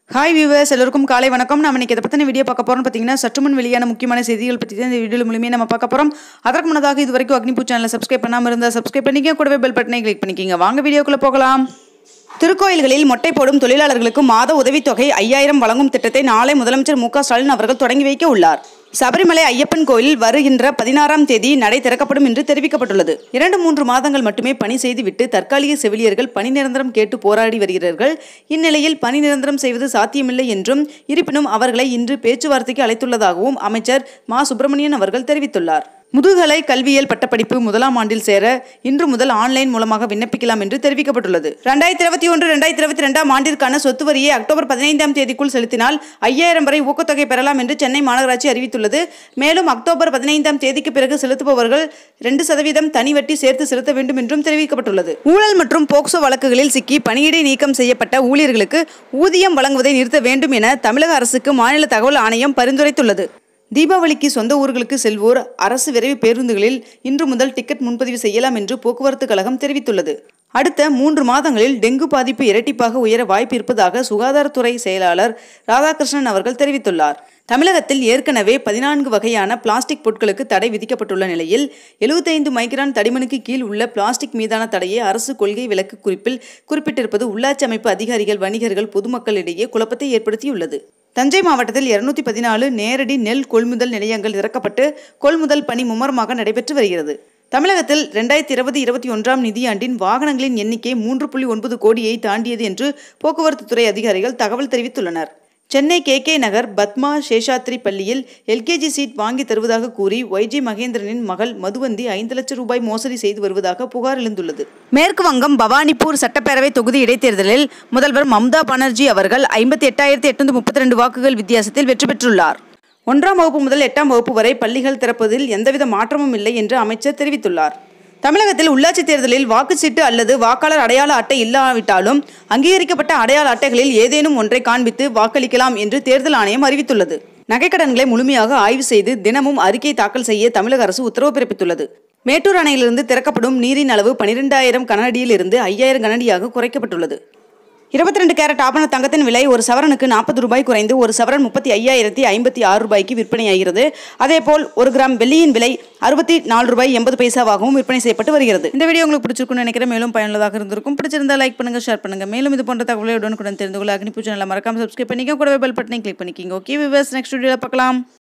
hi viewers எல்லோருக்கும் காலை வணக்கம் நம்ம இன்னைக்கு இதை பற்றின வீடியோ பார்க்க போகிறோம் பார்த்தீங்கன்னா சற்று முன் வெளியான முக்கியமான செய்திகள் பற்றி தான் இந்த வீடியோ மூலியமே நம்ம பார்க்க போகிறோம் அதற்கு முன்னதாக இது வரைக்கும் அக்னிபூ சேனலை சப்ஸ்கிரைப் பண்ணாமல் இருந்தால் சப்ஸ்கிரைப் பண்ணிக்க கூடவே பெல் பட்டனை கிளிக் பண்ணிக்கிங்க வாங்க வீடியோக்குள்ளே போகலாம் திருக்கோயில்களில் மொட்டை போடும் தொழிலாளர்களுக்கு மாத உதவித்தொகை ஐயாயிரம் வழங்கும் திட்டத்தை நாளை முதலமைச்சர் மு க ஸ்டாலின் அவர்கள் தொடங்கி வைக்க உள்ளார் சபரிமலை ஐயப்பன் கோயில் வருகின்ற பதினாறாம் தேதி நடை திறக்கப்படும் என்று தெரிவிக்கப்பட்டுள்ளது இரண்டு மூன்று மாதங்கள் மட்டுமே பணி செய்துவிட்டு தற்காலிக செவிலியர்கள் பணி நிரந்தரம் கேட்டு போராடி வருகிறார்கள் இந்நிலையில் பணி நிரந்தரம் செய்வது சாத்தியமில்லை என்றும் இருப்பினும் அவர்களை இன்று பேச்சுவார்த்தைக்கு அழைத்துள்ளதாகவும் அமைச்சர் மா சுப்பிரமணியன் அவர்கள் தெரிவித்துள்ளார் முதுகலை கல்வியியல் பட்டப்படிப்பு முதலாம் ஆண்டில் சேர இன்று முதல் ஆன்லைன் மூலமாக விண்ணப்பிக்கலாம் என்று தெரிவிக்கப்பட்டுள்ளது ரெண்டாயிரத்தி இருபத்தி ஒன்று ரெண்டாயிரத்தி இருபத்தி ரெண்டாம் ஆண்டிற்கான சொத்து வரியை அக்டோபர் பதினைந்தாம் தேதிக்குள் செலுத்தினால் ஐயாயிரம் வரை ஊக்கத்தொகை பெறலாம் என்று சென்னை மாநகராட்சி அறிவித்துள்ளது மேலும் அக்டோபர் பதினைந்தாம் தேதிக்கு பிறகு செலுத்துபவர்கள் ரெண்டு சதவீதம் தனி வட்டி சேர்த்து செலுத்த வேண்டும் என்றும் தெரிவிக்கப்பட்டுள்ளது ஊழல் மற்றும் போக்சோ வழக்குகளில் சிக்கி பணியிடை நீக்கம் செய்யப்பட்ட ஊழியர்களுக்கு ஊதியம் வழங்குவதை நிறுத்த வேண்டும் என தமிழக அரசுக்கு மாநில தகவல் ஆணையம் பரிந்துரைத்துள்ளது தீபாவளிக்கு சொந்த ஊர்களுக்கு செல்வோர் அரசு விரைவு பேருந்துகளில் இன்று முதல் டிக்கெட் முன்பதிவு செய்யலாம் என்று போக்குவரத்து கழகம் தெரிவித்துள்ளது அடுத்த மூன்று மாதங்களில் டெங்கு பாதிப்பு இரட்டிப்பாக உயர வாய்ப்பு இருப்பதாக சுகாதாரத்துறை செயலாளர் ராதாகிருஷ்ணன் அவர்கள் தெரிவித்துள்ளார் தமிழகத்தில் ஏற்கனவே பதினான்கு வகையான பிளாஸ்டிக் பொருட்களுக்கு தடை விதிக்கப்பட்டுள்ள நிலையில் எழுபத்தைந்து மைக்ரான் தடிமனுக்கு கீழ் உள்ள பிளாஸ்டிக் மீதான தடையை அரசு கொள்கை விளக்கு குறிப்பில் குறிப்பிட்டிருப்பது உள்ளாட்சி அமைப்பு அதிகாரிகள் வணிகர்கள் பொதுமக்களிடையே குழப்பத்தை ஏற்படுத்தியுள்ளது தஞ்சை மாவட்டத்தில் இருநூத்தி பதினாலு நேரடி நெல் கொள்முதல் நிலையங்கள் திறக்கப்பட்டு கொள்முதல் பணி மும்முரமாக நடைபெற்று வருகிறது தமிழகத்தில் ரெண்டாயிரத்தி இருபது இருபத்தி ஒன்றாம் நிதியாண்டின் வாகனங்களின் எண்ணிக்கை மூன்று புள்ளி ஒன்பது கோடியை தாண்டியது என்று போக்குவரத்து துறை அதிகாரிகள் தகவல் தெரிவித்துள்ளனர் சென்னை கே கே நகர் பத்மா சேஷாத்ரி பள்ளியில் எல்கேஜி சீட் வாங்கி தருவதாக கூறி ஒய்ஜி மகேந்திரனின் மகள் மதுவந்தி ஐந்து லட்சம் ரூபாய் மோசடி செய்து வருவதாக புகார் எழுந்துள்ளது மேற்கு வங்கம் பவானிப்பூர் சட்டப்பேரவை தொகுதி இடைத்தேர்தலில் முதல்வர் மம்தா பானர்ஜி அவர்கள் ஐம்பத்தி எட்டாயிரத்தி எட்நூத்தி முப்பத்தி ரெண்டு வாக்குகள் வித்தியாசத்தில் வெற்றி பெற்றுள்ளார் ஒன்றாம் வகுப்பு முதல் எட்டாம் வகுப்பு வரை பள்ளிகள் திறப்பதில் எந்தவித மாற்றமும் இல்லை என்று அமைச்சர் தெரிவித்துள்ளார் தமிழகத்தில் உள்ளாட்சி தேர்தலில் வாக்குச்சீட்டு அல்லது வாக்காளர் அடையாள அட்டை இல்லாவிட்டாலும் அங்கீகரிக்கப்பட்ட அடையாள அட்டைகளில் ஏதேனும் ஒன்றை காண்பித்து வாக்களிக்கலாம் என்று தேர்தல் ஆணையம் அறிவித்துள்ளது நகைக்கடன்களை முழுமையாக ஆய்வு செய்து தினமும் அறிக்கை தாக்கல் செய்ய தமிழக அரசு உத்தரவு பிறப்பித்துள்ளது மேட்டூர் அணையிலிருந்து திறக்கப்படும் நீரின் அளவு பனிரெண்டாயிரம் கனஅடியில் இருந்து ஐயாயிரம் கனஅடியாக குறைக்கப்பட்டுள்ளது இருபத்தி ரெண்டு கேரட் ஆபண தங்கத்தின் விலை ஒரு சவரனுக்கு நாற்பது ரூபாய் குறைந்து ஒரு சவரன் முப்பத்தி ஐயாயிரத்தி ஐம்பத்தி ஆறு ரூபாய்க்கு விற்பனையாகிறது அதேபோல் ஒரு கிராம் வெள்ளியின் விலை அறுபத்தி நாலு ரூபாய் எண்பது பைசாவாகவும் விற்பனை செய்யப்பட்டு வருகிறது இந்த வீடியோ உங்களுக்கு பிடிச்சிருக்கும்னு நினைக்கிறேன் மேலும் பயனுள்ளதாக இருந்திருக்கும் பிடிச்சிருந்தா லைக் பண்ணுங்க ஷேர் பண்ணுங்க மேலும் இது போன்ற தகவலை உடனுக்குடன் தெரிந்து கொள்ள அக்னி பூஜை மறக்காம சப்ஸ்கிரைப் பண்ணிக்க கூடவே பெல் பட்டனை கிளிக் பண்ணிக்கிங்க ஓகே விவர்ஸ் நெக்ஸ்ட் வீடியோவில் பார்க்கலாம்